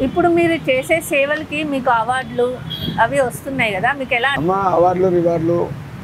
ఇప్పుడు మీరు చేసే సేవలకి మీకు అవార్డులు అవి వస్తున్నాయి కదా మీకు ఎలా అమ్మ అవార్డులు రివార్డులు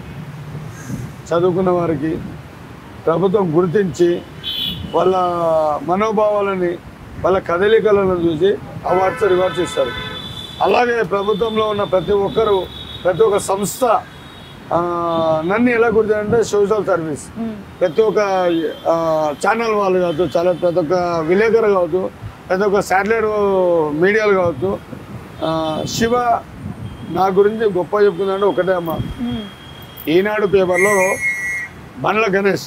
చదువుకున్న వారికి ప్రభుత్వం గుర్తించి వాళ్ళ మనోభావాలని వాళ్ళ కదలికలను చూసి అవార్డ్స్ రివార్డ్స్ ఇస్తారు అలాగే ప్రభుత్వంలో ఉన్న ప్రతి ఒక్కరు ప్రతి ఒక్క సంస్థ ఆ, నన్ను ఎలా గుర్తుంటే సోషల్ సర్వీస్ ఉమ్, ప్రతి ఒక్క ఆ, ఛానల్ వాళ్ళు కావచ్చు చాలా ప్రతి ఒక్క విలేకరు కావచ్చు ప్రతి ఒక్క శాటిలైట్ మీడియాలు కావచ్చు ఆ, శివ నా గురించి గొప్ప చెప్పుకుందంటే ఒకటే అమ్మ ఉమ్, ఈనాడు పేపర్లో బండ్ల గణేష్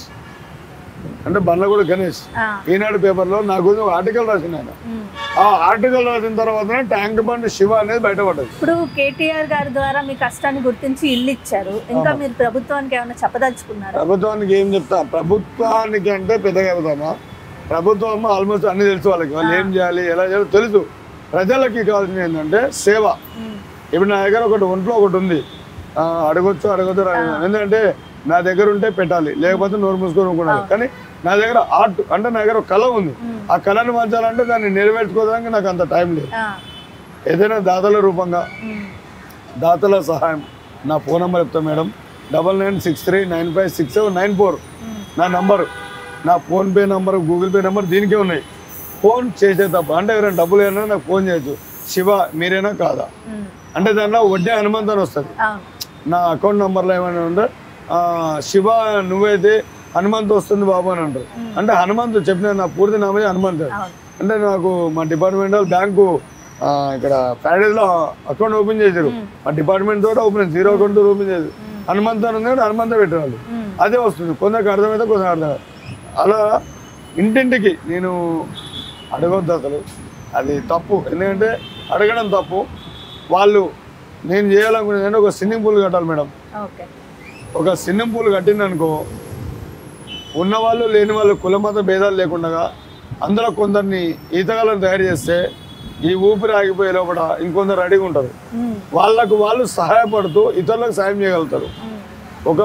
అంటే బండ్ల కూడా గణేష్ ఆ, ఈనాడు పేపర్లో నా గురించి ఒక ఆర్టికల్ రాసిన ఆయన ఉమ్. ఆ ఆర్టికల్ రాసిన తర్వాత ట్యాంక్ బండ్ శివ అనేది బయటపడ్డది ఇప్పుడు కేటీఆర్ గారి ద్వారా మీ కష్టాన్ని గుర్తించి ఇల్లు ఇచ్చారు ఇంకా మీరు ప్రభుత్వానికి ఏమైనా చెప్పదలుచుకున్నారా ప్రభుత్వానికి ఏం చెప్తా ప్రభుత్వానికి అంటే పెద్దగా చెబుతామా ప్రభుత్వం ఆల్మోస్ట్ అన్ని తెలుసు వాళ్ళకి వాళ్ళు ఏం చేయాలి ఎలా చేయాలి తెలుసు ప్రజలకి కావాల్సింది ఏంటంటే సేవ ఉమ్, ఇప్పుడు నా దగ్గర ఒకటి ఒంట్లో ఒకటి ఉంది ఆ, అడగొచ్చు అడగొచ్చు అడగ- ఎందుకంటే నా దగ్గర ఉంటే పెట్టాలి లేకపోతే నోరు మూసుకొని ఊరుకున్నాను కానీ నా దగ్గర ఆర్ట్ అంటే నా దగ్గర ఒక కళ ఉంది ఉమ్, ఆ కళను మార్చాలంటే దాన్ని నెరవేర్చుకోవడానికి నాకు అంత టైం లేదు ఆ, ఏదైనా దాతల రూపంగా ఉమ్, దాతల సహాయం నా ఫోన్ నెంబర్ చెప్తాను madam double nine six three nine five six seven nine four um, నా నంబరు నా PhonePe number Google Pay number దీనికే ఉన్నాయి ఫోన్ చేసే తప్ప అంటే ఎవరైనా డబ్బులు అయినా నాకు ఫోన్ చేయొచ్చు శివ మీరేనా కాదా ఉమ్, అంటే దాంట్లో వడ్డీ హనుమంత్ అని వస్తుంది అవును నా అకౌంట్ నెంబర్లో ఏమైనా ఉంటే ఆ, శివ నువ్వైతే హనుమంత్ వస్తుంది బాబు అని అంటారు అంటే హనుమంత్ చెప్పిన నా పూర్తి నామే హనుమంత్ అవును అంటే నాకు మా డిపార్ట్మెంట్ వాళ్ళు బ్యాంకు ఆ, ఇక్కడ ప్యారేజ్లో అకౌంట్ ఓపెన్ చేశారు మా డిపార్ట్మెంట్ తోటి ఓపెన్ జీరో అకౌంట్ తోటి ఓపెన్ చేశారు హనుమంత్ అని ఉంది కాబట్టి హనుమంత్ పెట్టారు వాళ్ళు ఉమ్, అదే వస్తుంది కొందరికి అర్థమైతే కొందరు అర్థం కాదు. అలా ఇంటింటికి నేను అడగొద్దు అసలు అది తప్పు ఎందుకంటే అడగడం తప్పు వాళ్ళు నేను చేయాలనుకునేది ఒక స్విమ్మింగ్ పూల్ కట్టాలి మేడం ఓకే ఒక స్విమ్మింగ్ పూల్ కట్టిందనుకో ఉన్నవాళ్ళు లేని వాళ్ళు కులమత భేదాలు లేకుండా అందులో కొందరిని ఈతగాలను తయారు చేస్తే ఈ ఊపిరి ఆగిపోయే లోపల ఇంకొందరు రెడీగా ఉంటారు ఉమ్, వాళ్ళకు వాళ్ళు సహాయపడుతూ ఇతరులకు సాయం చేయగలుగుతారు ఉమ్, ఒక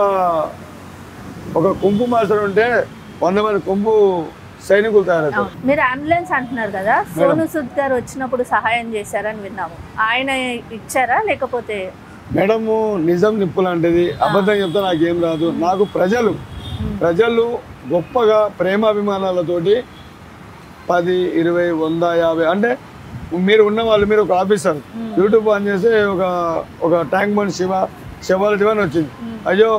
ఒక కుంపు మాస్టర్ ఉంటే వంద మంది కుంపు సైనికులు తయారవుతారు అవును. మీరు అంబులెన్స్ అంటున్నారు కదా సోను సుద్ గారు వచ్చినప్పుడు సహాయం చేశారని విన్నాము ఆయన ఇచ్చారా లేకపోతే మేడము నిజం నిప్పు లాంటిది అబద్ధం చెప్తే నాకేం రాదు నాకు ప్రజలు ప్రజలు గొప్పగా ప్రేమాభిమానాలతోటి పది ఇరవై వంద యాభై అంటే మీరు ఉన్న వాళ్ళు మీరు ఒక ఆఫీసర్ యూట్యూబ్ ఆన్ చేసి ఒక ఒక ట్యాంక్ బండ్ శివ శివాల శివ అని వచ్చింది అయ్యో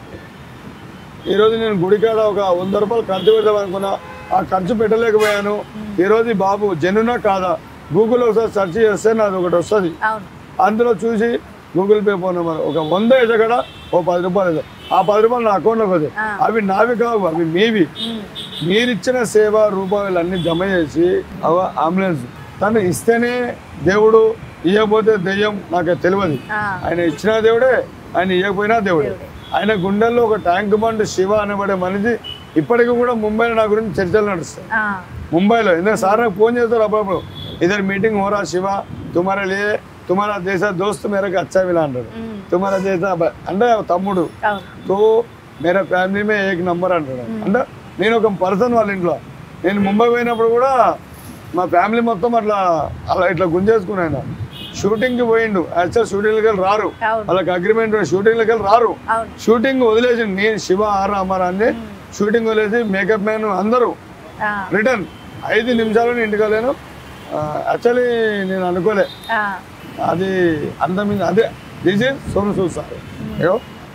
ఈరోజు నేను గుడికాడ ఒక వంద రూపాయలు ఖర్చు పెడదాం అనుకున్నా ఆ ఖర్చు పెట్టలేకపోయాను ఈరోజు ఈ బాబు జనునా కాదా గూగుల్లో ఒకసారి సెర్చ్ చేస్తే నాది ఒకటి వస్తుంది అవును అందులో చూసి గూగుల్ పే ఫోన్ నెంబర్ ఒక వంద వేసగడ ఓ పది రూపాయలు వేసా. ఆ పది రూపాయలు నా అకౌంట్లోకి వస్తాయి ఆ. అవి నావి కావు అవి మీవి ఉమ్, మీరిచ్చిన సేవ రూపాయలు అన్ని జమ చేసి అవ అంబులెన్స్ తను ఇస్తేనే దేవుడు ఇవ్వకపోతే దెయ్యం నాకు తెలియదు ఆ, ఆయన ఇచ్చిన దేవుడే ఆయన ఇవ్వకపోయినా దేవుడే ఆయన గుండెల్లో ఒక ట్యాంక్ బండ్ శివ అనబడే మనిషి ఇప్పటికీ కూడా ముంబైలో నా గురించి చర్చలు నడుస్తాయి ఆ, ముంబైలో ఎందుకంటే సార్ నాకు ఫోన్ చేస్తారు అప్పుడప్పుడు ఇద్దరు మీటింగ్ హోరా శివ తుమారా లే తుమారా దేశ దోస్తు మేరకు అచ్చా విలా అంటాడు ఉమ్, తుమారా దేశ బ- అంటే తమ్ముడు అవును తో మేరా ఫ్యామిలీ మే ఏక్ నంబర్ అంటాడు అంటే నేను ఒక పర్సన్ వాళ్ళ ఇంట్లో నేను ముంబై పోయినప్పుడు కూడా మా ఫ్యామిలీ మొత్తం అట్లా అలా ఇట్లా గుంజేసుకున్నాను షూటింగ్కి పోయిండు యాక్చువల్ షూటింగ్కి వెళ్ళి రారు అవును వాళ్ళకి అగ్రిమెంట్ షూటింగ్కి వెళ్ళి రారు అవును షూటింగ్ వదిలేసి నేను శివ ఆర్ అమర్ అని షూటింగ్ వదిలేసి మేకప్ మ్యాన్ అందరూ ఆ, రిటర్న్ ఐదు నిమిషాలు ఇంటికి వెళ్ళాను యాక్చువల్లీ నేను అనుకోలే ఆ, అది అంత మీద అదే this is Sonu Sood sir అయ్యో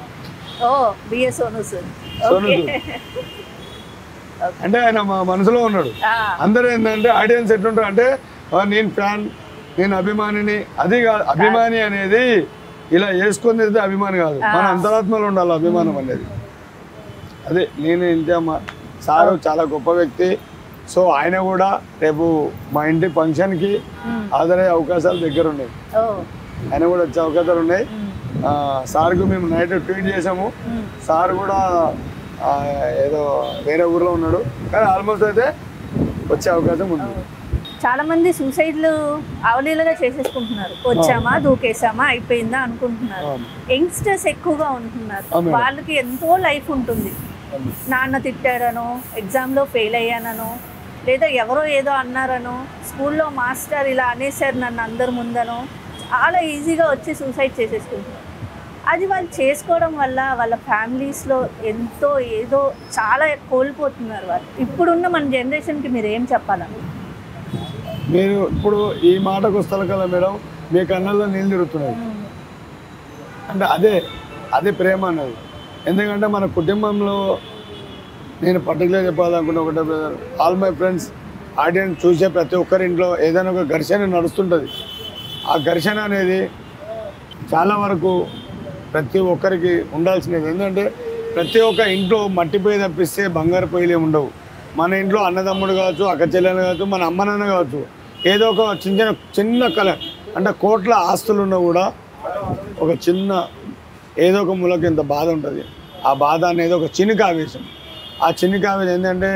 ఓ బిఎస్ సోను సుద్ సోను ఓకే సూద్ అంటే ఆయన మా మనసులో ఉన్నాడు ఆ, అందరూ ఏంటంటే ఆడియన్స్ ఎట్లుంటారు అంటే "ఆ, నేను ఫ్యాన్ నేను అభిమానిని అది కాదు అభిమాని అనేది ఇలా వేసుకొని తిరిగితే అభిమాని కాదు మన అంతరాత్మలో ఉండాలి అభిమానం అనేది అదే నేను ఇంతే అమ్మ సారు చాలా గొప్ప వ్యక్తి సో ఆయన కూడా రేపు మా ఇంటి ఫంక్షన్కి ఉమ్, హాజరయ్యే అవకాశాలు దగ్గర ఉన్నాయి ఓ ఆయన కూడా వచ్చే అవకాశాలు ఉన్నాయి ఉమ్, ఆ, సార్కు మేము నైట్ ట్వీట్ చేసాము ఉమ్, సార్ కూడా ఆ, ఏదో వేరే ఊర్లో ఉన్నాడు కానీ ఆల్మోస్ట్ అయితే వచ్చే అవకాశం ఉంది చాలా మంది సూసైడ్లు అవలీలగా చేసేసుకుంటున్నారు వచ్చామా దూకేసామా అయిపోయిందా అనుకుంటున్నారు అవును. యంగ్స్టర్స్ ఎక్కువగా ఉంటున్నారు అవును. వాళ్ళకి ఎంతో లైఫ్ ఉంటుంది నాన్న తిట్టాడనో ఎగ్జామ్లో ఫెయిల్ అయ్యాననో లేదా ఎవరో ఏదో అన్నారనో స్కూల్లో మాస్టర్ ఇలా అనేసారు నన్ను అందరి ముందనో చాలా ఈజీగా వచ్చి సూసైడ్ చేసేసుకుంటున్నారు అది వాళ్ళు చేసుకోవడం వల్ల వాళ్ళ ఫ్యామిలీస్లో ఎంతో ఏదో చాలా కోల్పోతున్నారు వాళ్ళు ఇప్పుడున్న మన జనరేషన్కి మీరు ఏం చెప్పాలని మీరు ఇప్పుడు ఈ మాటకు వస్తారు కదా మేడం మీ కళ్ళల్లో నీళ్ళు తిరుగుతున్నాయి అంటే అదే అదే ప్రేమ అన్నది ఎందుకంటే మన కుటుంబంలో నేను పర్టికులర్ చెప్పాలనుకున్న ఒకటే brother all my friends audience చూసే ప్రతి ఒక్కరి ఇంట్లో ఏదైనా ఒక ఘర్షణ నడుస్తుంటుంది ఆ ఘర్షణ అనేది చాలా వరకు ప్రతి ఒక్కరికి ఉండాల్సినది ఎందుకంటే ప్రతి ఒక్క ఇంట్లో మట్టి పొయ్యి తప్పిస్తే బంగారు పొయ్యిలే ఉండవు మన ఇంట్లో అన్నదమ్ముడు కావచ్చు అక్క చెల్లెలు కావచ్చు మన అమ్మ నాన్న కావచ్చు ఏదో ఒక చిన్న చిన్న చిన్న కల అంటే కోట్ల ఆస్తులు ఉన్నా కూడా ఒక చిన్న ఏదో ఒక మూలకి ఇంత బాధ ఉంటుంది ఆ బాధ అనేది ఒక చినుక ఆవేశం ఆ చినుక ఆవేశం ఏంటంటే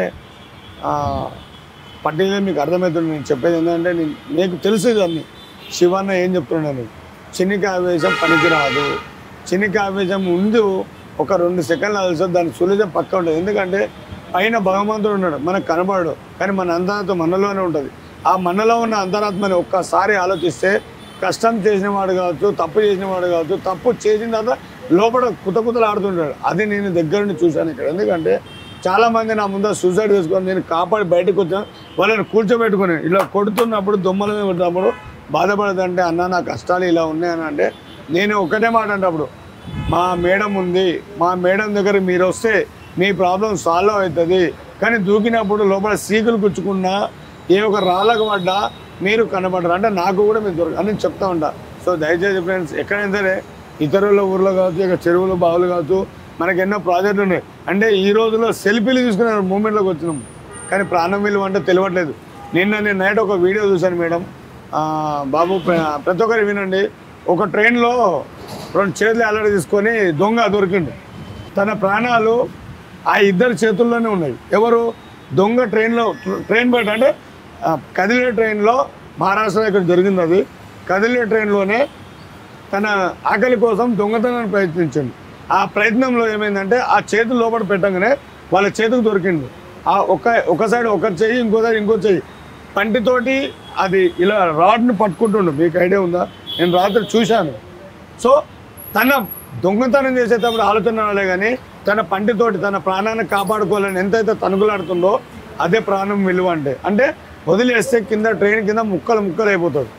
పర్టికులర్ మీకు అర్థమవుతుంది నేను చెప్పేది ఏంటంటే నేను మీకు తెలుసు ఇవన్నీ శివన్న ఏం చెప్తున్నాను చినిక ఆవేశం పనికిరాదు చినిక ఆవేశం ముందు ఒక రెండు సెకండ్లు తెలుసు దాని సులిజం పక్క ఉంటుంది ఎందుకంటే పైన భగవంతుడు ఉన్నాడు మనకు కనబడడు కానీ మన అంతరాత్మ మనలోనే ఉంటుంది ఆ మనలో ఉన్న అంతరాత్మని ఒక్కసారి ఆలోచిస్తే కష్టం చేసిన వాడు కావచ్చు తప్పు చేసిన వాడు కావచ్చు తప్పు చేసిన తర్వాత లోపల కుత కుతలు ఆడుతుంటాడు అది నేను దగ్గర నుండి చూశాను ఇక్కడ ఎందుకంటే చాలా మంది నా ముందర సూసైడ్ చేసుకొని నేను కాపాడి బయటకు వచ్చాను వాళ్ళని కూర్చోబెట్టుకుని ఇలా కొడుతున్నప్పుడు దొమ్మల మీద కొట్టినప్పుడు బాధపడదంటే అన్న నా కష్టాలు ఇలా ఉన్నాయని అంటే నేను ఒకటే మాట అంటే అప్పుడు మా మేడం ఉంది మా మేడం దగ్గర మీరు వస్తే మీ ప్రాబ్లం సాల్వ్ అవుతుంది కానీ దూకినప్పుడు లోపల సీకులు గుచ్చుకున్నా ఏ ఒక రాళ్ళకు పడ్డా మీరు కనబడరు అంటే నాకు కూడా మీరు దొరక అని చెప్తా ఉంటా సో దయచేసి ఫ్రెండ్స్ ఎక్కడైనా సరే ఇతరుల ఊర్లో కావచ్చు ఇక చెరువులు బావులు కావచ్చు మనకి ఎన్నో ప్రాజెక్టులు ఉన్నాయి అంటే ఈ రోజుల్లో సెల్ఫీలు తీసుకునే మూమెంట్లోకి వచ్చినాం కానీ ప్రాణం విలువ అంటే తెలియట్లేదు నిన్న నేను నైట్ ఒక వీడియో చూశాను మేడం ఆ, బాబు ప్ర- ప్రతి ఒక్కరు వినండి ఒక ట్రైన్లో రెండు చేతులు అల్లడి తీసుకొని దొంగ దొరికిండు తన ప్రాణాలు ఆ ఇద్దరి చేతుల్లోనే ఉన్నాయి ఎవరు దొంగ ట్రైన్లో ట్రైన్ బయట అంటే ఆ, కదిలే ట్రైన్లో మహారాష్ట్ర ఇక్కడ జరిగింది అది కదిలే ట్రైన్లోనే తన ఆకలి కోసం దొంగతనాన్ని ప్రయత్నించింది ఆ ప్రయత్నంలో ఏమైందంటే ఆ చేతులు లోపల పెట్టగానే వాళ్ళ చేతికి దొరికింది ఆ ఒక ఒక సైడ్ ఒక చెయ్యి ఇంకో సైడ్ ఇంకో చెయ్యి పంటితోటి అది ఇలా రాడ్ని పట్టుకుంటుండు మీకు ఐడియా ఉందా నేను రాత్రి చూశాను సో తన దొంగతనం చేసేటప్పుడు ఆలోచన రాలే కానీ తన పంటితోటి తన ప్రాణాన్ని కాపాడుకోవాలని ఎంతైతే తనుగులాడుతుందో అదే ప్రాణం విలువ అంటే అంటే వదిలేస్తే కింద ట్రైన్ కింద ముక్కలు ముక్కలు అయిపోతాడు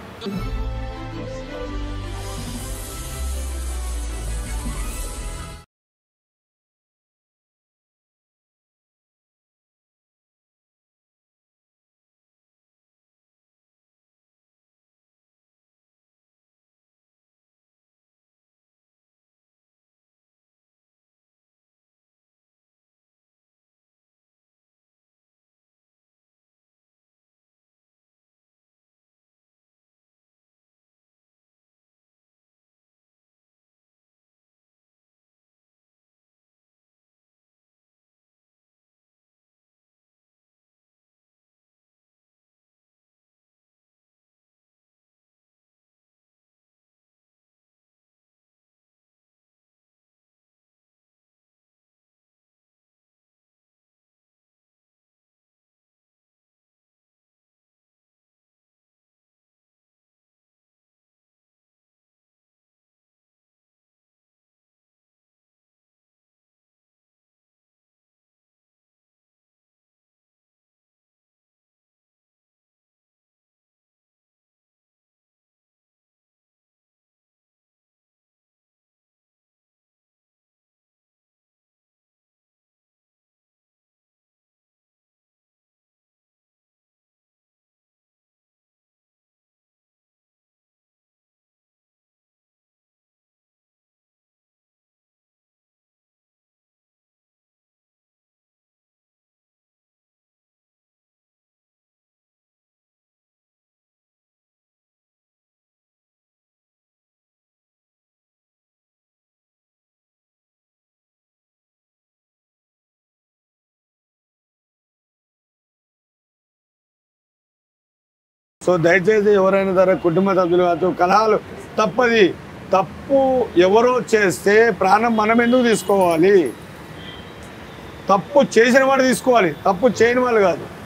సో దయచేసి ఎవరైనా సరే కుటుంబ సభ్యులు కావచ్చు కలహాలు తప్పది తప్పు ఎవరో చేస్తే ప్రాణం మనం ఎందుకు తీసుకోవాలి తప్పు చేసిన వాడు తీసుకోవాలి తప్పు చేయని వాళ్ళు కాదు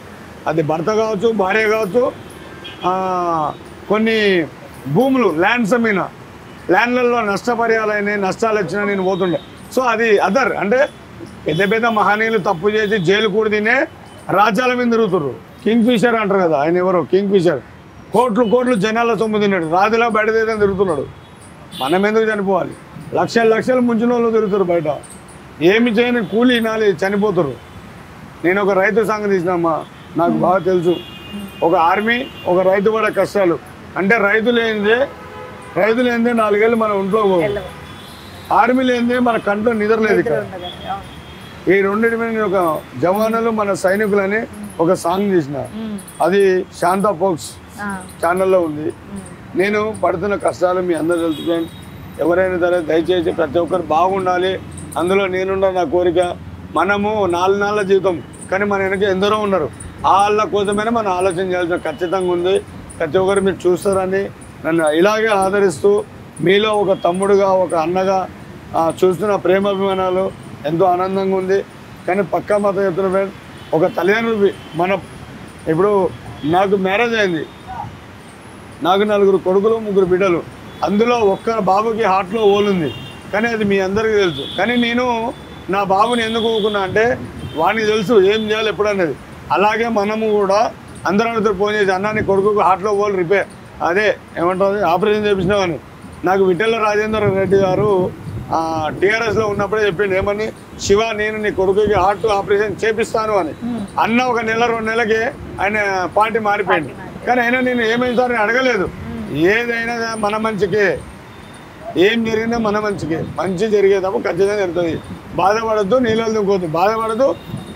అది భర్త కావచ్చు భార్య కావచ్చు ఆ, కొన్ని భూములు ల్యాండ్స్ మీద ల్యాండ్లలో నష్టపరిహారాలని నష్టాలు వచ్చినా నేను పోతుండే సో అది అదర్ అంటే పెద్ద పెద్ద మహనీయులు తప్పు చేసి జైలు కూడా తినే రాజ్యాల మీద తిరుగుతుర్రు కింగ్ ఫిషర్ అంటారు కదా ఆయన ఎవరు కింగ్ ఫిషర్ కోట్లు కోట్లు జనాల సొమ్ము తిన్నాడు రాజులా బయట దేశం తిరుగుతున్నాడు మనం ఎందుకు చనిపోవాలి లక్షల లక్షలు ముంచిన వాళ్ళు తిరుగుతారు బయట ఏమి చేయని కూలి ఇనాలి చనిపోతారు నేను ఒక రైతు సంఘం తీసినమ్మా నాకు బాగా తెలుసు ఒక ఆర్మీ ఒక రైతు పడే కష్టాలు అంటే రైతు లేనిదే రైతు లేనిదే నాలుగేళ్ళు మన ఒంట్లో పోవు. వెళ్ళవు. ఆర్మీ లేనిదే మన కంట్లో నిద్రలేదు నిద్ర ఇక్కడ ఉండదండి. అవును. ఈ రెండింటి మీద నేను ఒక జవానులు మన సైనికులని ఒక సాంగ్ చేసిన ఉమ్. అది శాంతా ఫోక్స్ ఆ. ఛానల్లో ఉంది ఉమ్. నేను పడుతున్న కష్టాలు మీ అందరూ తెలుసుకొని ఎవరైనా సరే దయచేసి ప్రతి ఒక్కరు బాగుండాలి అందులో నేనున్న నా కోరిక మనము నాలుగు నాళ్ళ జీవితం కానీ మన వెనక ఎందరో ఉన్నారు వాళ్ళ కోసమైనా మనం ఆలోచన చేయాల్సిన ఖచ్చితంగా ఉంది ప్రతి ఒక్కరు మీరు చూస్తారని నన్ను ఇలాగే ఆదరిస్తూ మీలో ఒక తమ్ముడుగా ఒక అన్నగా ఆ, చూస్తున్న ప్రేమాభిమానాలు ఎంతో ఆనందంగా ఉంది కానీ పక్కా మాత్రం చెప్తున్న ఫ్రెండ్ ఒక తల్లిదండ్రులు మన ఇప్పుడు నాకు మ్యారేజ్ అయింది నాకు నలుగురు కొడుకులు ముగ్గురు బిడ్డలు అందులో ఒక్క బాబుకి హార్ట్లో ఓలుంది కానీ అది మీ అందరికీ తెలుసు కానీ నేను నా బాబుని ఎందుకు ఊరుకున్నా అంటే వానికి తెలుసు ఏం చేయాలి ఎప్పుడు అనేది అలాగే మనము కూడా అందరం ఫోన్ చేసి అన్న నీ కొడుకుకు హార్ట్లో ఓల్ రిపేర్ అదే ఏమంటుంది ఆపరేషన్ చేపించినామని నాకు విఠల రాజేంద్ర రెడ్డి గారు టీఆర్ఎస్లో ఉన్నప్పుడే చెప్పిండు ఏమని శివ నేను నీ కొడుకుకి హార్ట్ ఆపరేషన్ చేపిస్తాను అని అన్న ఒక నెల రెండు నెలకి ఆయన పార్టీ మారిపోయింది కానీ అయినా నేను ఏమైంది సార్ అని అడగలేదు ఏదైనా మన మంచికే ఏం జరిగినా మన మంచికే మంచి జరిగేటప్పుడు ఖచ్చితంగా జరుగుతుంది బాధపడద్దు నీళ్ళు దింకోవద్దు బాధపడద్దు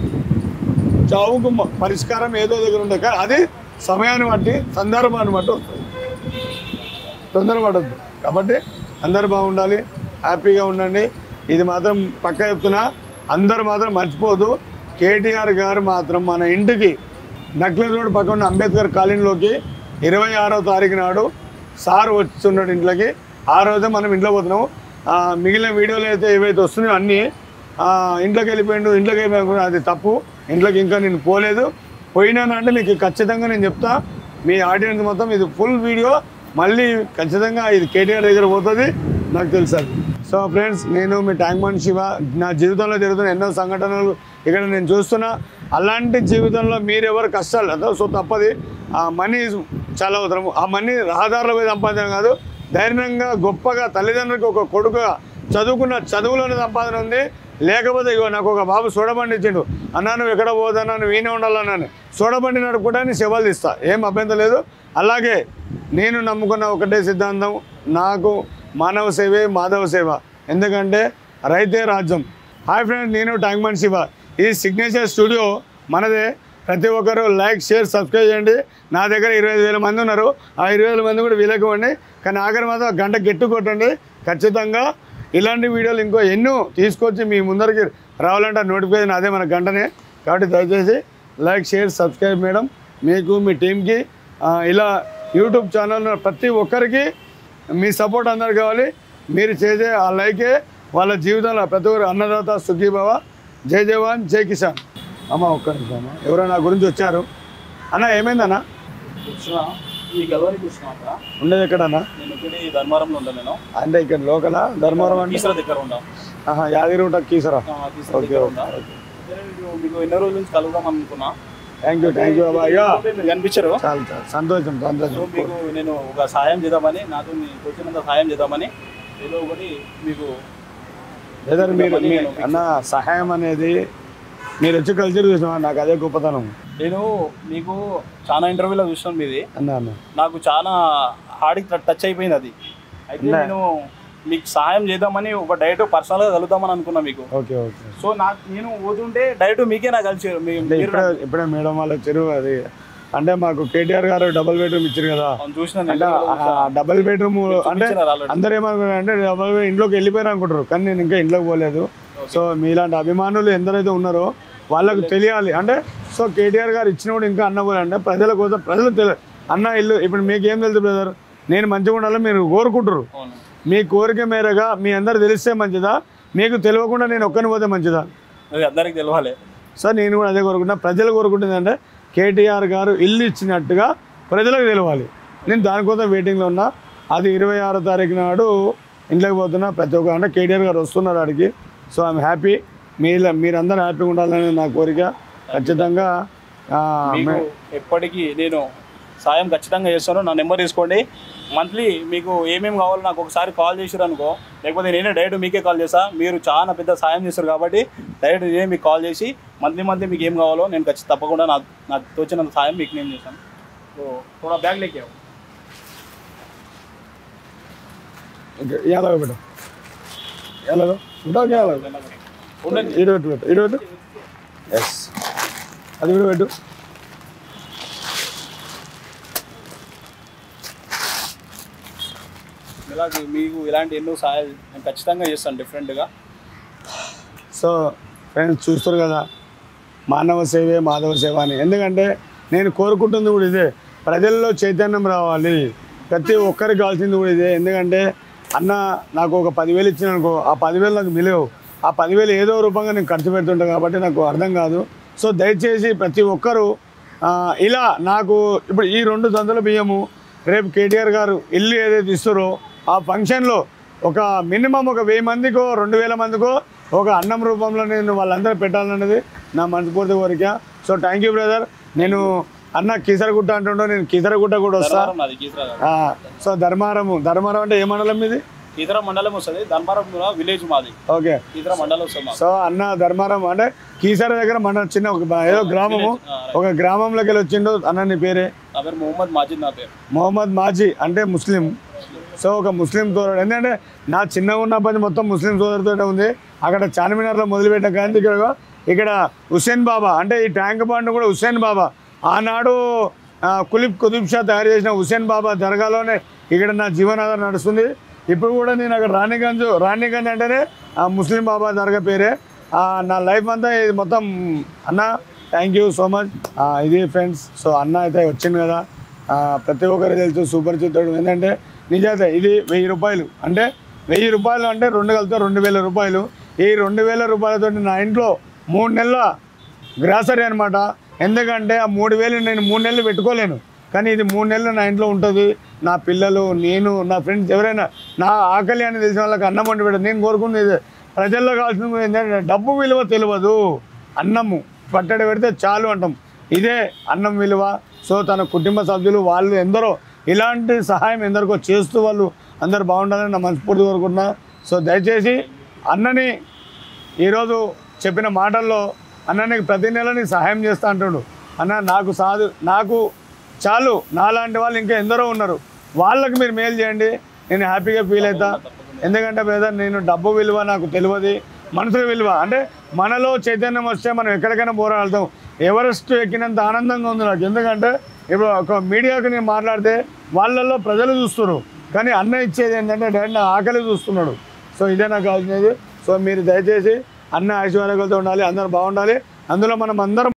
చావుకు మ- పరిష్కారం ఏదో దగ్గర ఉంటుంది కానీ అది సమయాన్ని బట్టి సందర్భాన్ని బట్టి వస్తుంది తొందరపడద్దు కాబట్టి అందరు బాగుండాలి హ్యాపీగా ఉండండి ఇది మాత్రం పక్క చెప్తున్నా అందరు మాత్రం మర్చిపోదు కేటీఆర్ గారు మాత్రం మన ఇంటికి నక్లెస్ రోడ్ పక్కన ఉన్న అంబేద్కర్ కాలనీలోకి ఇరవై ఆరో తారీఖు నాడు సార్ వస్తున్నాడు ఇంట్లోకి ఆ రోజే మనం ఇంట్లో పోతున్నాము ఆ, మిగిలిన వీడియోలు అయితే ఏవైతే వస్తున్నాయో అన్నీ ఆ, ఇంట్లోకి వెళ్ళిపోయిండు ఇంట్లోకి వెళ్ళిపోయాడు అది తప్పు ఇంట్లోకి ఇంకా నేను పోలేదు పోయినానంటే మీకు ఖచ్చితంగా నేను చెప్తా మీ ఆడియన్స్ మొత్తం ఇది ఫుల్ వీడియో మళ్ళీ ఖచ్చితంగా ఇది కేటీఆర్ దగ్గర పోతుంది నాకు తెలుసు అది సో ఫ్రెండ్స్ నేను మీ ట్యాంక్ మన్ శివ నా జీవితంలో జరుగుతున్న ఎన్నో సంఘటనలు ఇక్కడ నేను చూస్తున్నా అలాంటి జీవితంలో మీరు ఎవరు కష్టాలు అదో సో తప్పది ఆ మనీ చాలా అవసరం ఆ మనీ రహదారుల మీద సంపాదించడం కాదు ధైర్యంగా గొప్పగా తల్లిదండ్రులకు ఒక కొడుకుగా చదువుకున్న చదువులోనే సంపాదన ఉంది లేకపోతే ఇగో నాకు ఒక బాబు సోడబండి ఇచ్చిండు అన్నా నువ్వు ఎక్కడ పోదన్నా నువ్వు ఈయనే ఉండాలన్నాను సోడబండి నడుపుకోవడానికి సేవలు ఇస్తా ఏం అభ్యంతరం లేదు అలాగే నేను నమ్ముకున్న ఒకటే సిద్ధాంతం నాకు మానవ సేవే మాధవ సేవ ఎందుకంటే రైతే రాజ్యం హాయ్ ఫ్రెండ్స్ నేను ట్యాంక్ మన్ శివ ఈ సిగ్నేచర్ స్టూడియో మనదే ప్రతి ఒక్కరు లైక్ షేర్ సబ్స్క్రైబ్ చేయండి నా దగ్గర ఇరవై ఐదు వేల మంది ఉన్నారు ఆ ఇరవై వేల మంది కూడా వీళ్ళకి ఇవ్వండి కానీ ఆఖరి మాత్రం గంట గట్టి కొట్టండి ఖచ్చితంగా ఇలాంటి వీడియోలు ఇంకో ఎన్నో తీసుకొచ్చి మీ ముందరికి రావాలంటే నోటిఫికేషన్ అదే మన గంటనే కాబట్టి దయచేసి లైక్ షేర్ సబ్స్క్రైబ్ మేడం మీకు మీ టీంకి ఆ, ఇలా యూట్యూబ్ ఛానల్ ప్రతి ఒక్కరికి మీ సపోర్ట్ అందరు కావాలి మీరు చేసే ఆ లైకే వాళ్ళ జీవితంలో ప్రతి ఒక్కరు అన్నదాత సుఖీభవ జై జవాన్ జై కిసాన్ అమ్మ ఒక్క నిమిషం అమ్మ ఎవరో నా గురించి వచ్చారు అన్న ఏమైందన్న వచ్చిన ఈ గల్వానికి వచ్చిన అక్కడ ఉండేది ఎక్కడన్నా నేను ఒకటి ధర్మారంలో ఉంటాను నేను అంటే ఇక్కడ లోకల ధర్మవరం అంటే కీసర దగ్గర ఉండా ఆహా, యాదగిరి ఉంటా కీసరా ఆ, కీసర ఓకే దగ్గర ఓకే ఉండా నేను మీకు- మీకు ఎన్నో రోజుల నుంచి కలుగుదాం అనుకున్నా థ్యాంక్ యూ థ్యాంక్ యూ బాబా అయ్యా మీరు కనిపించారు చాలా చాలా సంతోషం సో సంతోషం మీకు నేను ఒక సాయం చేద్దామని నాకు మీకు వచ్చినంత సాయం చేద్దామని ఏదో ఒకటి మీకు లేదంటే మీరు మీ అన్న సహాయం అనేది మీరు వచ్చి కల్చర్ చూసినా నాకు అదే గొప్పతనం నేను మీకు చాలా ఇంటర్వ్యూలో చూసాను మీది అన్న అన్న నాకు చాలా హార్డ్కి టచ్ అయిపోయింది అది అయితే ఉందా? నేను మీకు సహాయం చేద్దామని ఒక డైరెక్ట్ పర్సనల్గా కలుద్దామని అనుకున్నా మీకు ఓకే ఓకే సో నాకు నేను పోతుంటే డైరెక్ట్ మీకే నాకు కలిసారు మీ- అంటే మీరు ఇప్పుడే ఇప్పుడే మేడం వాళ్ళు వచ్చారు అది అంటే మాకు కేటీఆర్ గారు డబుల్ బెడ్రూమ్ ఇచ్చారు కదా అవును, చూసిన అంటే ఆ డబుల్ బెడ్రూమ్ అంటే ఆల్రెడీ అందరు ఏమనుకున్నారు అంటే డబుల్ బెడ్ ఇంట్లోకి వెళ్ళిపోయారు అనుకుంటారు కానీ నేను ఇంకా ఇంట్లోకి పోలేదు సో మీలాంటి అభిమానులు ఎందరైతే ఉన్నారో వాళ్ళకు తెలియాలి అంటే సో కేటీఆర్ గారు ఇచ్చినప్పుడు ఇంకా అన్న పోలే అంటే ప్రజల కోసం ప్రజలు తెలియ అన్న ఇల్లు ఇప్పుడు మీకు ఏం తెలుసు బ్రదర్ నేను మంచిగా ఉండాలని మీరు కోరుకుంటారు అవును మీ కోరిక మేరగా మీ అందరు తెలిస్తే మంచిదా మీకు తెలియకుండా నేను ఒక్కని పోతే మంచిదా అది అందరికి తెలవాలి సార్ నేను కూడా అదే కోరుకుంటున్నా ప్రజలు కోరుకుంటుంది అంటే కేటీఆర్ గారు ఇల్లు ఇచ్చినట్టుగా ప్రజలకు తెలవాలి నేను దానికోసం వెయిటింగ్లో ఉన్నా అది ఇరవై ఆరో తారీఖు నాడు ఇంట్లోకి పోతున్నా ప్రతి ఒక్క అంటే కేటీఆర్ గారు వస్తున్నారు ఆడికి సో ఐఎమ్ హ్యాపీ మీ మీరందరూ హ్యాపీగా ఉండాలని నా కోరిక ఖచ్చితంగా ఆ, మీకు మే- ఎప్పటికీ నేను సాయం ఖచ్చితంగా చేస్తాను నా నెంబర్ తీసుకోండి మంత్లీ మీకు ఏమేమి కావాలో నాకు ఒకసారి కాల్ చేసారు అనుకో లేకపోతే నేనే డైరెక్ట్ మీకే కాల్ చేస్తా మీరు చాలా పెద్ద సాయం చేస్తారు కాబట్టి డైరెక్ట్ నేనే మీకు కాల్ చేసి మంత్లీ మంత్లీ మీకు ఏం కావాలో నేను ఖచ్చితంగా తప్పకుండా నా నాకు తోచినంత సాయం మీకు నేను చేశాను సో थोड़ा బ్యాగ్ లేకే आओ. ఓకే ఎలాగో పెట్టు ఎలాగో ఉంటావు ఎలాగో ఉండండి ఇటు పెట్టు పెట్టు ఇటు పెట్టు ఎస్ అది కూడా పెట్టు ఇలాంటి మీకు ఇలాంటి ఎన్నో సహాయాలు నేను ఖచ్చితంగా చేస్తాను డిఫరెంట్గా సో ఫ్రెండ్స్ చూస్తారు కదా మానవ సేవే మాధవ సేవ అని ఎందుకంటే నేను కోరుకుంటుంది కూడా ఇదే ప్రజల్లో చైతన్యం రావాలి ప్రతి ఒక్కరికి కావాల్సింది కూడా ఇదే ఎందుకంటే అన్న నాకు ఒక పదివేలు ఇచ్చిన అనుకో ఆ పదివేలు నాకు మిలవు ఆ పదివేలు ఏదో రూపంగా నేను ఖర్చు పెడుతుంటాను కాబట్టి నాకు అర్థం కాదు సో దయచేసి ప్రతి ఒక్కరూ ఆ, ఇలా నాకు ఇప్పుడు ఈ రెండు సందుల బియ్యము రేపు కేటీఆర్ గారు ఇల్లు ఏదైతే ఇస్తారో ఆ ఫంక్షన్లో ఒక మినిమం ఒక వెయ్యి మందికో రెండు వేల మందికో ఒక అన్నం రూపంలో నేను వాళ్ళందరూ పెట్టాలన్నది నా మనస్ఫూర్తి కోరిక సో థ్యాంక్ యూ బ్రదర్ నేను అన్న కీసరగుట్ట అంటుండో నేను కీసరగుట్ట కూడా వస్తా ధర్మారం నాది గీతరా ఆ, సో ధర్మారము ధర్మారం అంటే ఏ మండలం ఇది గీతరా మండలం వస్తుంది ధర్మారం విలేజ్ మాది ఓకే గీతరా మండలం వస్తుంది మాది సో అన్న ధర్మారం అంటే కీసర దగ్గర మన చిన్న ఒక బ- ఏదో గ్రామము ఒక గ్రామంలోకి వెళ్ళి వచ్చిండు అన్న నీ పేరే నా పేరు మొహమ్మద్ మాజిద్ నా పేరు మొహమ్మద్ మాజీ అంటే ముస్లిం సో ఒక ముస్లిం సోదరుడు ఎందుకంటే నా చిన్నగా ఉన్నప్పటి మొత్తం ముస్లిం సోదరుతో ఉంది అక్కడ చార్మినార్లో మొదలుపెట్టిన కానీ ఇక్కడ ఇక్కడ హుస్సేన్ బాబా అంటే ఈ ట్యాంక్ బండ్ కూడా హుస్సేన్ బాబా ఆనాడు ఆ, కులిబ్ కుతుబ్ షా తయారు చేసిన హుస్సేన్ బాబా దర్గాలోనే ఇక్కడ నా జీవనాధారం నడుస్తుంది ఇప్పుడు కూడా నేను అక్కడ రాణిగంజ్ రాణిగంజ్ అంటేనే ఆ ముస్లిం బాబా దర్గా పేరే ఆ, నా లైఫ్ అంతా ఇది మొత్తం అన్న థ్యాంక్ యూ సో మచ్ ఇది ఫ్రెండ్స్ సో అన్న అయితే వచ్చింది కదా ఆ, ప్రతి ఒక్కరు తెలుసు సూపర్ చిత్రుడు ఏంటంటే నిజాయితీ ఇది వెయ్యి రూపాయలు అంటే వెయ్యి రూపాయలు అంటే రెండు కలితే రెండు వేల రూపాయలు ఈ రెండు వేల రూపాయలతో నా ఇంట్లో మూడు నెలల గ్రాసరీ అనమాట ఎందుకంటే ఆ మూడు వేలు నేను మూడు నెలలు పెట్టుకోలేను కానీ ఇది మూడు నెలలు నా ఇంట్లో ఉంటుంది నా పిల్లలు నేను నా ఫ్రెండ్స్ ఎవరైనా నా ఆకలి అని తెలిసిన వాళ్ళకి అన్నం వండి పెట్టదు నేను కోరుకునేది ఇదే. ప్రజల్లో కావాల్సింది కూడా ఏంటంటే డబ్బు విలువ తెలియదు అన్నము పట్టడి పెడితే చాలు అంటాం ఇదే అన్నం విలువ సో తన కుటుంబ సభ్యులు వాళ్ళు ఎందరో ఇలాంటి సహాయం ఎందరికో చేస్తూ వాళ్ళు అందరు బాగుండాలని నా మనస్ఫూర్తి కోరుకుంటున్నా సో దయచేసి అన్నని ఈరోజు చెప్పిన మాటల్లో అన్న నీకు ప్రతి నెల నీకు సహాయం చేస్తా అంటాడు అన్న నాకు సాధు నాకు చాలు నాలాంటి వాళ్ళు ఇంకా ఎందరో ఉన్నారు వాళ్ళకి మీరు మేలు చేయండి నేను హ్యాపీగా ఫీల్ అవుతా ఎందుకంటే బ్రదర్ నేను డబ్బు విలువ నాకు తెలియదు మనుషుల విలువ అంటే మనలో చైతన్యం వస్తే మనం ఎక్కడికైనా పోరాడతాం ఎవరెస్ట్ ఎక్కినంత ఆనందంగా ఉంది నాకు ఎందుకంటే ఇప్పుడు ఒక మీడియాకి నేను మాట్లాడితే వాళ్ళల్లో ప్రజలు చూస్తున్నారు కానీ అన్న ఇచ్చేది ఏంటంటే డైరెక్ట్ నా ఆకలి చూస్తున్నాడు సో ఇదే నాకు కావాల్సినది సో మీరు దయచేసి అన్న ఐశ్వర్యాలతో ఉండాలి అందరూ బాగుండాలి అందులో మనం అందరం